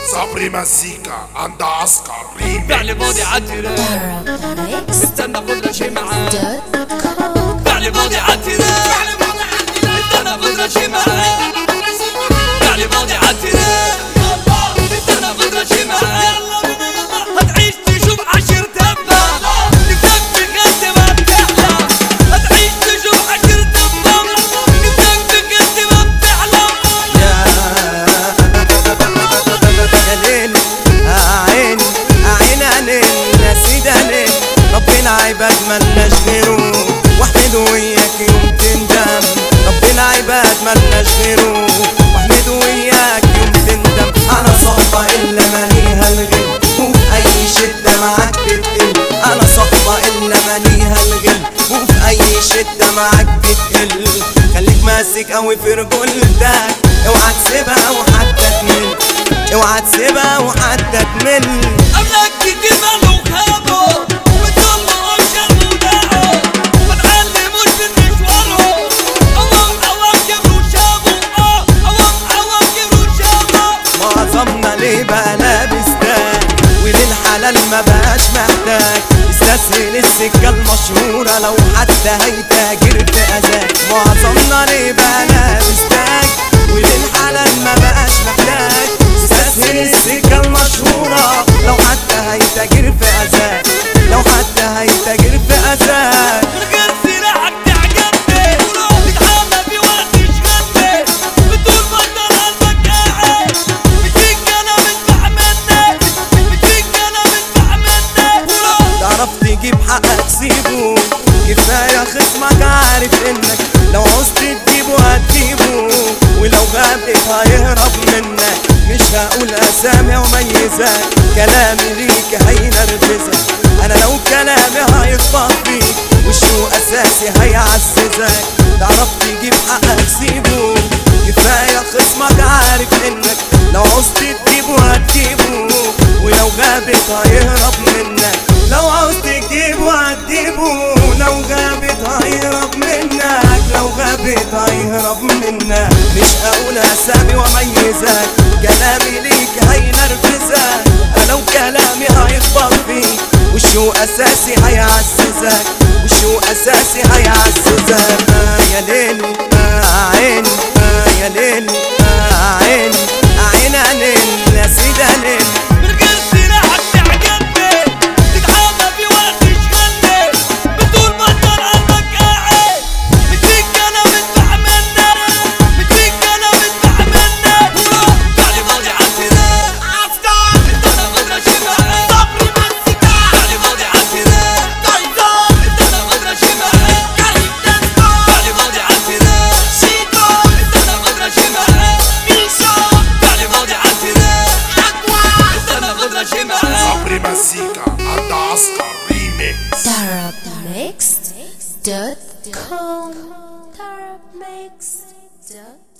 صبري مزيكا عند عسكر ريمي فعل ماضي عترة استنى خد شي معاه فعل ماضي عترة استنى خد شي معاه فعل ماضي عترة استنى خد شي معاه هتعيش تشوف عشر دبة نفسك بجد ما بتحلم هتعيش تشوف عشر دبة نفسك بجد ما بتحلم يا ليل عين عين عين يا سيدة ليل ربنا عباد ملناش غيره واحمد وياك يوم تندم ربنا عباد ملناش غيره واحمد وياك يوم تندم انا صحبة الا ماليها الغل وفي اي شدة معاك بتقل انا صحبة الا ماليها الغل وفي اي شدة معاك بتقل خليك ماسك اوي في رجولتك اوعى تسيبها وحتى تمل اوعى تسيبها وحتى تمل قبلك كتير مالو خابو وبتضل عشان وداعه وبتعلموش من مشواره قوام قوام جبروا شابو اه قوام قوام جبروا شابو معظمنا ليه بقى لابس تاج وللحلال ما بقاش محتاج استسهل السكة المشهورة لو حتى هيتاجر في أذاك معظمنا ليه بقى لابس تاج وللحلال ما بقاش محتاج استسهل السكة المشهورة لو حتى هيتاجر في أذاك لو حتى هيتاجر في أذاك من غير سلاحك تعجبني بتحامى في وقت شغلني بتقول بطل قلبك قاعد بتفيك انا مدفع مني بتفيك انا مدفع مني تعرف تجيب حقك سيبه كفاية خصمك عارف انك لو عوزت تجيبه هتجيبه ولو غابت هيهرب منك مش هقول اسامي وميزات كلامي ليك هينرفزك انا لو كلامي هيخبط فيك وشه اساسي هيعززك تعرف تجيب حقك سيبه كفاية خصمك عارف انك لو عوزت تجيبه هتجيبه ولو غابت هيهرب منك لو عاوز تجيبه هتجيبه لو غابت هيهرب منك لو غابت هيهرب منك مش هقول اسامي واميزك كلامي ليك هينرفزك انا لو كلامي هيخبط فيك وشو اساسي هيعززك وشو اساسي هيعززك آه يا ليل آه عين آه يا ليل آه عين عين عين يا سيدة ليل من غير سلاحك تعجبني تتحامى في وقت شغلني بتقول بطل قلبك قاعد بتفيك انا مدفع مني بتفيك انا مدفع مني فعلي ماضي عترة عسكر انت انا قدرة شمعة صبري مسكة فعلي ماضي عترة قيصر انت انا قدرة شمعة فعلي ماضي عترة شيكو انت انا قدرة شمعة ميشو فعلي ماضي عترة اقوى انت انا قدرة شمعة صبري مزيكا عند عسكر ريميكس Tarabmixed.com Tarabmixed.com